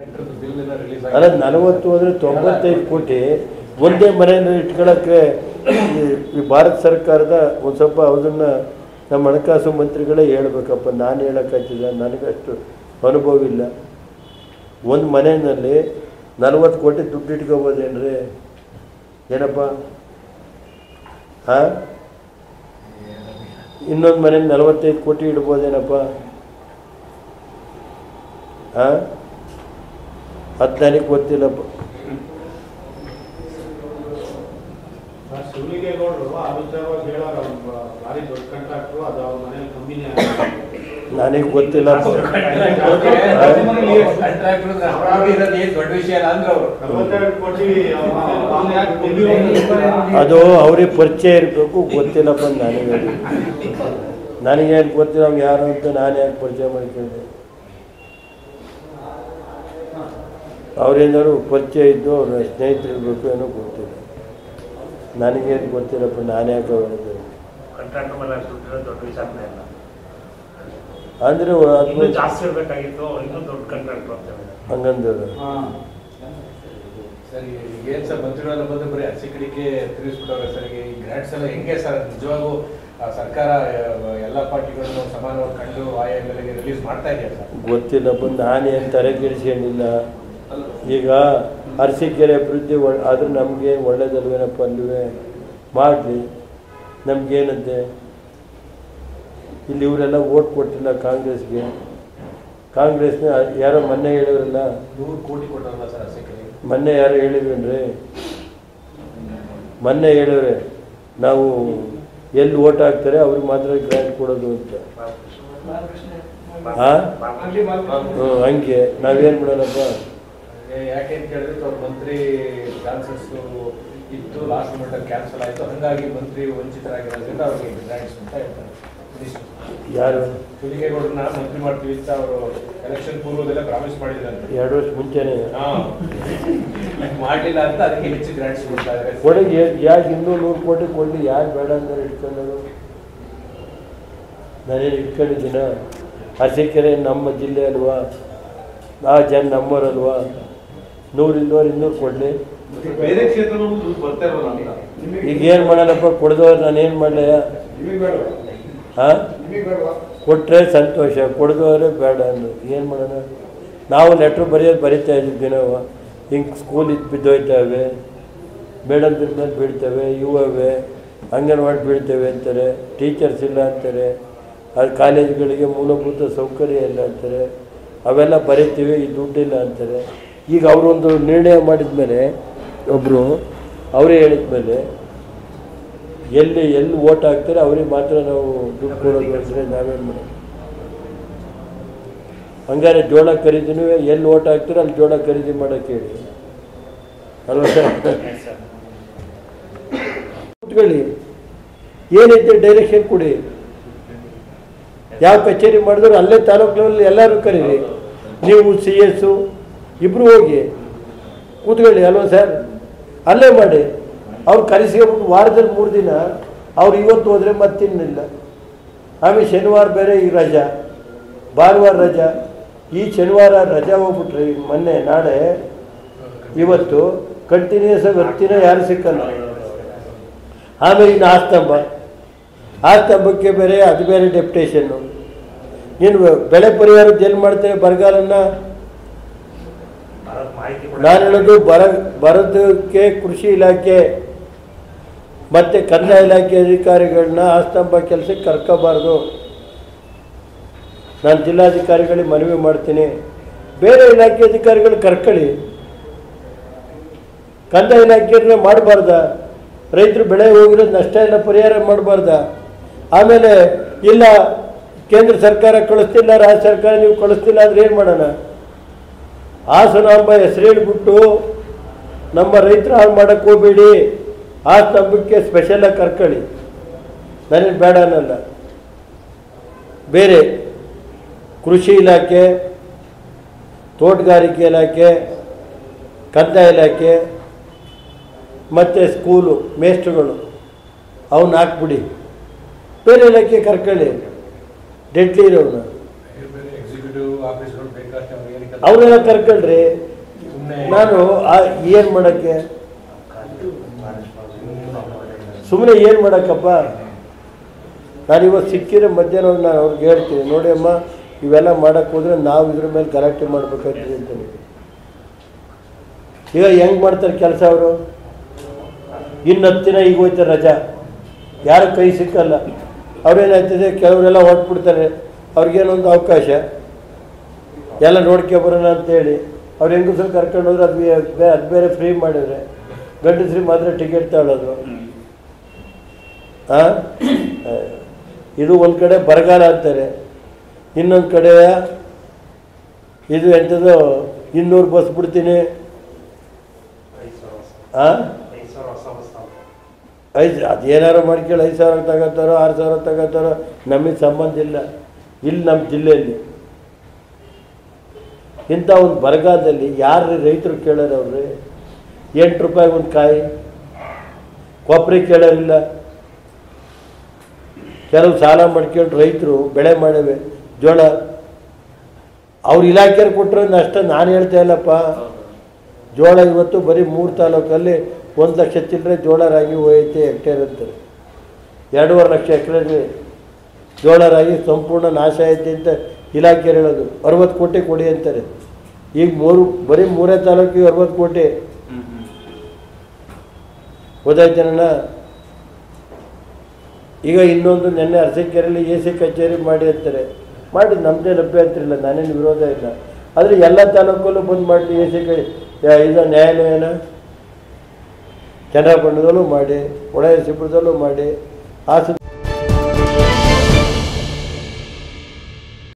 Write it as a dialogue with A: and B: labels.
A: Bill ಎಲ್ಲ release
B: ಅಲ್ಲ ನಲವತ್ತು ಅಂದರೆ ತೊಂಬತ್ತೈದು ಕೋಟಿ ಒಂದೇ ಮನೆಯಲ್ಲಿ ಇಟ್ಕೊಳ್ಳೋಕ್ಕೆ ಈ- ಈ ಭಾರತ ಸರ್ಕಾರದ ಒಂದು ಸ್ವಲ್ಪ ಅದನ್ನು ನಮ್ಮ ಹಣಕಾಸು ಮಂತ್ರಿಗಳೇ ಹೇಳ್ಬೇಕಪ್ಪ ನಾನು ಹೇಳೋಕ್ಕಾಗ್ತಿಲ್ಲ ನನಗಷ್ಟು ಅನುಭವ ಇಲ್ಲ ಒಂದು ಮನೆಯಲ್ಲಿ ನಲ್ವತ್ತು ಕೋಟಿ ದುಡ್ಡು ಇಟ್ಕೋಬೋದೇನ್ರಿ ಏನಪ್ಪ ಹಾಂ ಇನ್ನೊಂದು ಮನೇಲಿ ನಲವತ್ತೈದು ಕೋಟಿ ಇಡ್ಬೋದೇನಪ್ಪ ಹಾಂ ಅದು ನನಗೆ ಗೊತ್ತಿಲ್ಲಪ್ಪ
C: ಶಿವಲಿಂಗೇಗೌಡರು ಆ ವಿಚಾರವಾಗಿ ಹೇಳೋರು ಅವ್ರು ಭಾರಿ ದೊಡ್ಡ ಕಾಂಟ್ರಾಕ್ಟ್ರು ಅದು ಅವ್ರ ಮನೇಲಿ ಕಮ್ಮಿನೇ
B: ನನಗೆ ಗೊತ್ತಿಲ್ಲಪ್ಪ
A: ಇರೋದು ಏನ್ ದೊಡ್ಡ ವಿಷಯ ಅಲ್ಲ ಅಂದ್ರೆ ಅವರು
C: ನಲವತ್ತೆರಡು ಕೋಟಿ ಅವ್ರ ಮನೇಲಿ ಕಮ್ಮಿ ಆಗಿ ಕೊಟ್ಟಿರೋದು.
B: ಅದು ಅವ್ರಿಗೆ ಪರಿಚಯ ಇರಬೇಕು ಗೊತ್ತಿಲ್ಲಪ್ಪ ನನಗೆ ನನಗೇನು ಗೊತ್ತಿಲ್ಲ ಅವ್ನು ಯಾರು ಅಂತ ನಾನು ಯಾಕೆ ಪರಿಚಯ ಮಾಡ್ಕೊಂಡೆ ಅವ್ರೇನಾದ್ರು ಪರಿಚಯ ಇದ್ದು ಅವ್ರ ಸ್ನೇಹಿತರಿರ್ಬೇಕು ಏನೋ ಗೊತ್ತಿಲ್ಲ ನನಗೇನು ಗೊತ್ತಿಲ್ಲಪ್ಪ ನಾನು ಯಾಕೆ ಹೇಳಿದೆ
D: ಕಾಂಟ್ರಾಕ್ಟರ್ ಮೇಲೆ ಅಷ್ಟು ದುಡ್ಡಿರೋದು ದೊಡ್ಡ ವಿಚಾರನೇ ಇಲ್ಲ
B: ಅಂದರೆ
D: ಇನ್ನೂ ಜಾಸ್ತಿ ಇರಬೇಕಾಗಿತ್ತು ಇನ್ನೂ ದೊಡ್ಡ ಕಾಂಟ್ರಾಕ್ಟರ್ ಅಂತ ಹೇಳಿದ್ರು
B: ಹಂಗಂದ್ರೆ
A: ಸರ್ ಈಗ ಏನ್ ಸರ್ ಮಂತ್ರಿಗಳೆಲ್ಲ ಬಂದು ಬರೀ ಹಸಿ ಕಡಿಕೆ ತಿರುಗಿಸ್ಬಿಟ್ಟವ್ರೆ ಸರ್ ಈಗ ಈ ಗ್ರಾಂಟ್ಸ್ ಎಲ್ಲ ಹೆಂಗೆ ಸರ್ ನಿಜವಾಗೂ ಆ, ಸರ್ಕಾರ ಆ, ಎಲ್ಲ ಪಾರ್ಟಿಗಳನ್ನು ಸಮಾನವಾಗಿ ಕಂಡು ಆಯಾ ಎಮ್ ಎಲ್ ರಿಲೀಸ್ ಮಾಡ್ತಾ ಇದೆಯಾ ಸರ್
B: ಗೊತ್ತಿಲ್ಲಪ್ಪ ನಾನೇನು ತಲೆಕೆಡಿಸ್ಕೊಂಡಿಲ್ಲ ಈಗ ಅರಸೀಕೆರೆ ಅಭಿವೃದ್ಧಿ ಒ ಆದ್ರೆ ನಮಗೆ ಒಳ್ಳೇದಲ್ವೇನಪ್ಪ ಅಲ್ವೇ ಮಾಡಲಿ ನಮಗೇನಂತೆ ಇಲ್ಲಿ ಇವರೆಲ್ಲ ಓಟ್ ಕೊಟ್ಟಿಲ್ಲ ಕಾಂಗ್ರೆಸ್ಗೆ ಕಾಂಗ್ರೆಸ್ನ ಯಾರೋ ಮೊನ್ನೆ ಹೇಳಿದ್ರಲ್ಲ
A: ನೂರು ಕೋಟಿ ಕೊಟ್ಟಾರಲ್ಲ ಸರ್ ಹಸಿ ಕಡಿಕೆ
B: ಮೊನ್ನೆ ಯಾರೋ ಹೇಳಿದ್ರೇನ್ರಿ ಮೊನ್ನೆ ಹೇಳಿವ್ರೆ ನಾವು ಎಲ್ಲಿ ಓಟ್ ಹಾಕ್ತಾರೆ ಅವ್ರಿಗೆ ಮಾತ್ರ ಗ್ರ್ಯಾಂಟ್ ಕೊಡೋದು ಅಂತ ಹಾ? ಹ್ಞೂ ಹಂಗೆ ನಾವೇನು ಮಾಡೋಣಪ್ಪ
A: ಏ, ಯಾಕೆ ಅಂತ ಕೇಳಿದ್ರೆ ಅವ್ರ ಮಂತ್ರಿ ಚಾನ್ಸಸ್ ಇತ್ತು ಲಾಸ್ಟ್ ಮೂಮೆಂಟ್ ಕ್ಯಾನ್ಸಲ್ ಆಯ್ತು ಹಂಗಾಗಿ ಮಂತ್ರಿ ವಂಚಿತರಾಗಿರೋದ್ರಿಂದ ಅವ್ರಿಗೆ ಗ್ರಾಂಟ್ಸ್ ಅಂತ ಹೇಳ್ತಾರೆ ಇದಿಷ್ಟು.
B: ಯಾರು
A: ಶಿವಲಿಂಗೇಗೌಡರನ್ನ ಮಂತ್ರಿ ಮಾಡ್ತೀವಿ ಅಂತ ಅವರು ಎಲೆಕ್ಷನ್ ಪೂರ್ವದಲ್ಲೇ ಪ್ರಾಮಿಸ್ ಮಾಡಿದ್ರಂತೆ
B: ಎರಡು ವರ್ಷ ಮುಂಚೆನೆ
A: ಹಾ. ಮಾಡ್ಲಿಲ್ಲ ಅಂತ ಅದಕ್ಕೆ ಹೆಚ್ಚು ಗ್ರಾಂಟ್ಸ್ ಕೊಡ್ತಾ ಇದ್ದಾರೆ
B: ಕೊಡಗಿ ಯಾಕೆ ಇನ್ನೂ ನೂರು ಕೋಟಿ ಕೊಡಲಿ ಯಾರು ಬೇಡ ಅಂದ್ರೆ ಇಟ್ಕೊಂಡರು ನಾನೇನು ಇಟ್ಕೊಂಡಿದ್ದೀನ ಅರಸೀಕೆರೆ ನಮ್ಮ ಜಿಲ್ಲೆ ಅಲ್ವಾ ಆ ಜನ ನಮ್ಮವರಲ್ವಾ ನೂರು ಇನ್ನೂರು ಇನ್ನೂರು ಕೊಡಲಿ
C: ಬೇರೆ ಕ್ಷೇತ್ರನೂ ದುಡ್ಡು ಬರ್ತಾ ಇರೋಲ್ಲ ಅಂತ
B: ಈಗ ಏನು ಮಾಡೋಣಪ್ಪ ಕೊಡ್ದವ್ರು ನಾನು ಏನು ಮಾಡಲಯ್ಯ ಹಾಂ ಕೊಟ್ಟರೆ ಸಂತೋಷ ಕೊಡ್ದವ್ರೆ ಬೇಡ ಅಂದು ಏನು ಮಾಡೋಣ ನಾವು ಲೆಟ್ರ್ ಬರೆಯೋದು ಬರಿತಾ ಇದ್ವಿ ನಾವು ಹಿಂಗೆ ಸ್ಕೂಲ್ ಇದು ಬಿದ್ದೋಯ್ತವೆ ಮೇಡಮ್ದ್ರ ಮೇಲೆ ಬೀಳ್ತವೆ ಇವೆ ಅಂಗನವಾಡಿ ಬೀಳ್ತವೆ ಅಂತಾರೆ ಟೀಚರ್ಸ್ ಇಲ್ಲ ಅಂತಾರೆ ಅದು ಕಾಲೇಜುಗಳಿಗೆ ಮೂಲಭೂತ ಸೌಕರ್ಯ ಇಲ್ಲ ಅಂತಾರೆ ಅವೆಲ್ಲ ಬರಿತೀವಿ ಈ ದುಡ್ಡಿಲ್ಲ ಅಂತಾರೆ ಈಗ ಅವರೊಂದು ನಿರ್ಣಯ ಮಾಡಿದ ಮೇಲೆ ಒಬ್ಬರು ಅವರೇ ಹೇಳಿದ ಮೇಲೆ ಎಲ್ಲಿ ಎಲ್ಲಿ ಓಟ್ ಹಾಕ್ತಾರೆ ಅವ್ರಿಗೆ ಮಾತ್ರ ನಾವು ದುಡ್ಡು ಕೊಡೋದು ಅಂದರೆ ನಾವೇನು ಮಾಡೋದು ಹಂಗಾರೆ ಜೋಳ ಖರೀದಿನೂ ಎಲ್ಲಿ ಓಟ್ ಹಾಕ್ತಾರೆ ಅಲ್ಲಿ ಜೋಳ ಖರೀದಿ ಮಾಡೋಕ್ಕೆ ಹೇಳಿ ಅಲ್ವಾ ಸರ್ ಕೂತ್ಕೊಳ್ಳಿ ಏನೈತೆ ಡೈರೆಕ್ಷನ್ ಕೊಡಿ ಯಾವ ಕಚೇರಿ ಮಾಡಿದ್ರು ಅಲ್ಲೇ ತಾಲೂಕು ಲೆವೆಲ್ ಎಲ್ಲರೂ ಕರೀರಿ ನೀವು ಸಿ ಎಸ್ಸು ಇಬ್ಬರು ಹೋಗಿ ಕೂತ್ಕೊಳ್ಳಿ ಅಲ್ವಾ ಸರ್ ಅಲ್ಲೇ ಮಾಡಿ ಅವ್ರು ಕರೆಸ್ಕೊಬಿಟ್ಟು ವಾರದಲ್ಲಿ ಮೂರು ದಿನ ಅವ್ರು ಇವತ್ತು ಹೋದರೆ ಮತ್ತಿನ್ನಿಲ್ಲ ಆಮೇಲೆ ಶನಿವಾರ ಬೇರೆ ಈಗ ರಜಾ ಭಾನುವಾರ ರಜಾ ಈ ಶನಿವಾರ ರಜಾ ಹೋಗ್ಬಿಟ್ರಿ ಮೊನ್ನೆ ನಾಳೆ ಇವತ್ತು ಕಂಟಿನ್ಯೂಸ್ ಆಗಿ ಹತ್ತಿನ ಯಾರು ಸಿಕ್ಕಲ್ಲ ಆಮೇಲೆ ಇನ್ನು ಆಸ್ತಂಭ ಆಸ್ತಂಭಕ್ಕೆ ಬೇರೆ ಅದು ಬೇರೆ ಡೆಪ್ಟೇಷನ್ನು ಏನು ಬೆಳೆ ಪರಿಹಾರದ್ದು ಎಲ್ಲಿ ಮಾಡ್ತೇವೆ ಬರಗಾಲನ್ನ
D: ಭಾರತ್ ಮಾಹಿತಿ ಕೂಡ
B: ನಾನು ಹೇಳೋದು ಬರ ಬರೋದಕ್ಕೆ ಕೃಷಿ ಇಲಾಖೆ ಮತ್ತು ಕಂದಾಯ ಇಲಾಖೆ ಅಧಿಕಾರಿಗಳನ್ನ ಆಸ್ತಂಭ ಕೆಲಸಕ್ಕೆ ಕರ್ಕೋಬಾರ್ದು ನಾನು ಜಿಲ್ಲಾಧಿಕಾರಿಗಳಿಗೆ ಮನವಿ ಮಾಡ್ತೀನಿ ಬೇರೆ ಇಲಾಖೆ ಅಧಿಕಾರಿಗಳು ಕರ್ಕೊಳ್ಳಿ ಕಂದಾಯ ಇಲಾಖೆಯವ್ರನ್ನ ಮಾಡಬಾರ್ದ ರೈತರು ಬೆಳೆ ಹೋಗಿರೋದು ನಷ್ಟ ಎಲ್ಲ ಪರಿಹಾರ ಮಾಡಬಾರ್ದ ಆಮೇಲೆ ಇಲ್ಲ ಕೇಂದ್ರ ಸರ್ಕಾರ ಕಳಿಸ್ತಿಲ್ಲ ರಾಜ್ಯ ಸರ್ಕಾರ ನೀವು ಕಳಿಸ್ತಿಲ್ಲ ಅಂದ್ರೆ ಏನು ಮಾಡೋಣ ಹಾಸನಾಂಬ ಹೆಸರು ಹೇಳ್ಬಿಟ್ಟು ನಮ್ಮ ರೈತರು ಹಾಳು ಮಾಡೋಕ್ಕೆ ಹೋಗ್ಬೇಡಿ ಆ ಸ್ತಂಭಕ್ಕೆ ಸ್ಪೆಷಲಾಗಿ ಕರ್ಕೊಳ್ಳಿ ನನಗೆ ಬೇಡ ಅನ್ನಲ್ಲ ಬೇರೆ ಕೃಷಿ ಇಲಾಖೆ ತೋಟಗಾರಿಕೆ ಇಲಾಖೆ ಕಂದಾಯ ಇಲಾಖೆ ಮತ್ತು ಸ್ಕೂಲು ಮೇಸ್ಟ್ರುಗಳು ಅವನ್ನ ಹಾಕ್ಬಿಡಿ ಬೇರೆ ಇಲಾಖೆ ಕರ್ಕೊಳ್ಳಿ ಡೆಡ್ಲಿ ಇರೋವನ್ನ
A: ಬೇರೆ ಬೇರೆ ಎಕ್ಸಿಕ್ಯೂಟಿವ್ ಆಫೀಸ್ಗಳು ಬೇಕಾದಷ್ಟು ಅವ್ರಿಗೆ ಏನು ಕೆಲಸ
B: ಅವ್ರನ್ನೆಲ್ಲ ಕರ್ಕೊಳ್ರಿ
A: ಸುಮ್ನೆ
B: ನಾನು ಏನು ಮಾಡೋಕ್ಕೆ ಸುಮ್ಮನೆ ಏನು ಮಾಡೋಕ್ಕಪ್ಪ ನಾನು ಇವತ್ತು ಸಿಕ್ಕಿರೋ ಮಧ್ಯಾಹ್ನ ಹೋಗಿ ನಾನು ಅವ್ರಿಗೆ ಹೇಳ್ತೀನಿ ನೋಡಿ ಅಮ್ಮ ಇವೆಲ್ಲ ಮಾಡೋಕ್ಕೆ ಹೋದ್ರೆ ನಾವು ಇದ್ರ ಮೇಲೆ ಗಲಾಟೆ ಮಾಡ್ಬೇಕಾಗ್ತದೆ ಅಂತೀನಿ ಈಗ ಹೆಂಗೆ ಮಾಡ್ತಾರೆ ಕೆಲಸ ಅವರು ಇನ್ನು ಹತ್ತು ದಿನ ಈಗ ಹೋಯ್ತಾರೆ ರಜಾ ಯಾರು ಕೈ ಸಿಕ್ಕಲ್ಲ ಅವ್ರೇನಾಗ್ತದೆ ಕೆಲವರೆಲ್ಲ ಹೊರಟ್ಬಿಡ್ತಾರೆ ಅವ್ರಿಗೇನೊಂದು ಅವಕಾಶ ಎಲ್ಲ ನೋಡ್ಕೊಬರೋಣ ಅಂತೇಳಿ ಅವ್ರು ಹೆಂಗಸರು ಕರ್ಕೊಂಡು ಹೋದ್ರೆ ಅದು ಬೇ- ಅದು ಬೇರೆ ಫ್ರೀ ಮಾಡಿದ್ರೆ ಗಂಡಸ್ರಿಗೆ ಮಾತ್ರ ಟಿಕೆಟ್ ತಗೊಳ್ಳೋದು ಆ? ಇದು ಒಂದು ಕಡೆ ಬರಗಾಲ ಅಂತಾರೆ ಇನ್ನೊಂದು ಕಡೆ ಇದು ಎಂಥದ್ದು ಇನ್ನೂರು ಬಸ್ ಬಿಡ್ತೀನಿ
D: ಐದು ಸಾವಿರ ಹೊಸ
B: ಆ
D: ಐದು ಸಾವಿರ ಹೊಸ ಬಸ್
B: ಐದು ಅದು ಏನಾರು ಮಾಡ್ಕೊಳ್ಳಿ ಐದು ಸಾವಿರ ತಗೋತಾರೋ ಆರು ಸಾವಿರ ತಗೋತಾರೋ ನಮಗೆ ಸಂಬಂಧ ಇಲ್ಲ ಇಲ್ಲಿ ನಮ್ಮ ಜಿಲ್ಲೆಯಲ್ಲಿ ಇಂಥ ಒಂದು ಬರಗಾಲದಲ್ಲಿ ಯಾರು ರೈತರು ಕೇಳೋರು ಅವ್ರಿ ಎಂಟು ರೂಪಾಯಿ ಒಂದು ಕಾಯಿ ಕೊಬ್ಬರಿ ಕೇಳೋರಿಲ್ಲ ಕೆಲವು ಸಾಲ ಮಾಡ್ಕೊಂಡು ರೈತರು ಬೆಳೆ ಮಾಡವೆ ಜೋಳ ಅವ್ರ ಇಲಾಖೆಯವ್ರು ಕೊಟ್ಟರೆ ನಷ್ಟ ನಾನು ಹೇಳ್ತಾ ಇಲ್ಲಪ್ಪ ಜೋಳ ಇವತ್ತು ಬರೀ ಮೂರು ತಾಲೂಕಲ್ಲಿ ಒಂದು ಲಕ್ಷ ಚಿಲ್ಲರೆ ಜೋಳ ರಾಗಿ ಹೋಯ್ತೆ ಹೆಕ್ಟೇರ್ ಅಂತಾರೆ ಎರಡೂವರೆ ಲಕ್ಷ ಎಕರೆ ಜೋಳ ರಾಗಿ ಸಂಪೂರ್ಣ ನಾಶ ಐತೆ ಅಂತ ಇಲಾಖೆಯವ್ರು ಹೇಳೋದು ಅರವತ್ತು ಕೋಟಿ ಕೊಡಿ ಅಂತಾರೆ ಈಗ ಮೂರು ಬರೀ ಮೂರೇ ತಾಲೂಕಿಗೆ ಅರವತ್ತು ಕೋಟಿ ಗೊತ್ತಾಯ್ತೇನಣ್ಣ ಈಗ ಇನ್ನೊಂದು ನೆನ್ನೆ ಅರಸೀಕೆರೆಯಲ್ಲಿ ಎ ಸಿ ಕಚೇರಿ ಮಾಡಿ ಅಂತಾರೆ ಮಾಡಿ ನಮ್ಮದೇ ಲಭ್ಯ ಅಂತಿರಲಿಲ್ಲ ನಾನೇನು ವಿರೋಧ ಇಲ್ಲ ಆದರೆ ಎಲ್ಲ ತಾಲೂಕಲ್ಲೂ ಬಂದು ಮಾಡಲಿ ಎ ಸಿ ಕ ಇದು ನ್ಯಾಯಾಲಯನ ಚನ್ನಪಟ್ಟಣದಲ್ಲೂ ಮಾಡಿ ಒಳ ಸಿಬ್ಬರದಲ್ಲೂ ಮಾಡಿ ಹಾಸನ